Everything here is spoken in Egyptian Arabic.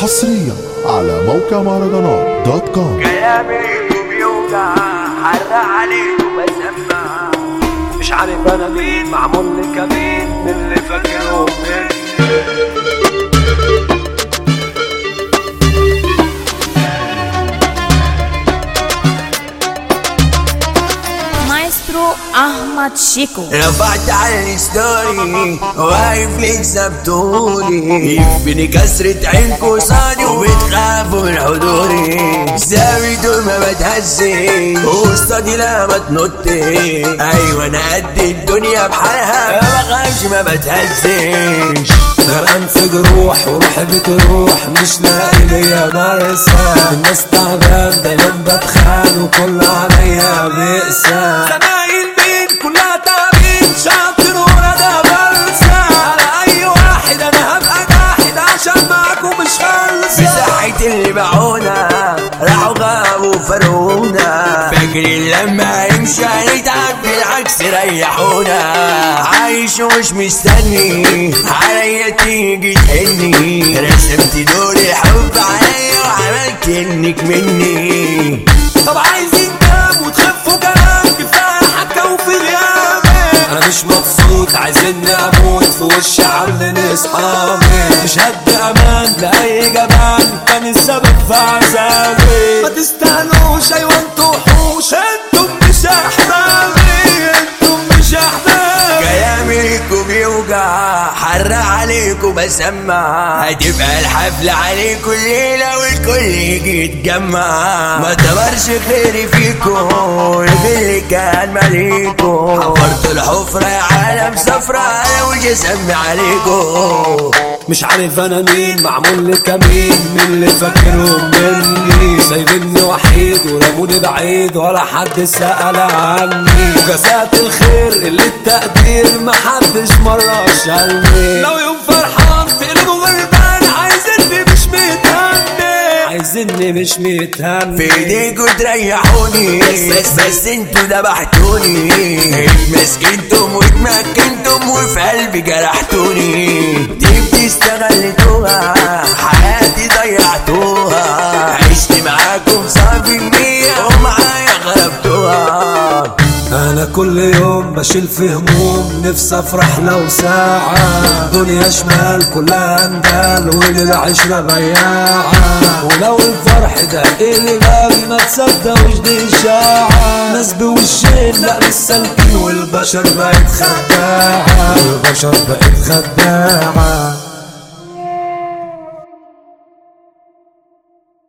حصريا على موقع مهرجانات دوت كوم كلامي بيوجع حرق عليه وبسمع مش عارف انا مين معمول لي كمين من اللي فاكره مني مايسترو احمد شيكو رفعت على الستوري واقف ليك سبتوني يفني كسرة عينكو صادي وبتخافوا من حضوري زاوي دول ما بتهزي وصادي لا ما تنطي ايوه انا قد الدنيا بحالها ما بخافش ما بتهزش غرقان في جروح وروحي بتروح مش لاقي ليا مرسى الناس تعبان دايما بتخان وكل عليا بئسى زمايل مين كلها تعبين شاطر ورا ده بلسى على اي واحد انا هبقى جاحد عشان معاكم مش خالصة بصحة اللي باعونا راحوا غابوا فرونا فاكرين لما يمشي هنتعب بالعكس ريحونا عايش ومش مستني عليا تيجي تهني رسمت دور الحب عليا وعملت انك مني طب عايزين كام وتخفوا كلام كفايه حكا وفي غيابي انا مش مبسوط عايزيني اموت في وش عاملين اصحابي مش هد امان لاي جبان كان السبب في عذابي ما تستاهلوش ايوه انتوا وحوش انتم مش احبابي انتم مش احبابي كلامي ليكوا بيوجع حر عليكوا بسمع هتبقى الحفلة عليكوا الليلة والكل يجي يتجمع ما تمرش خيري فيكوا اللي كان ماليكوا حفرت الحفرة يا عالم صفرة انا وجسمي عليكوا مش عارف انا مين معمول لي كمين من اللي فاكرهم مني سايبني وحيد ورموني بعيد ولا حد سأل عني وجزات الخير اللي التقدير محدش مرة شالني لو يوم فرحان تقلبوا غربان عايزني مش متهني عايزني مش متهني في ايديكوا تريحوني بس بس انتوا ذبحتوني اتمسكنتم واتمكنتم وفي قلبي جرحتوني دي استغلتوها حياتي ضيعتوها عشت معاكم صافي مية ومعايا غربتوها انا كل يوم بشيل في هموم نفسي افرح لو ساعة دنيا شمال كلها اندال وللعشرة بياعة ولو الفرح ده اللي بالي ما تصدقوش دي اشاعة ناس بوشين لا مش سالكين والبشر بقت خداعة والبشر بقت خداعة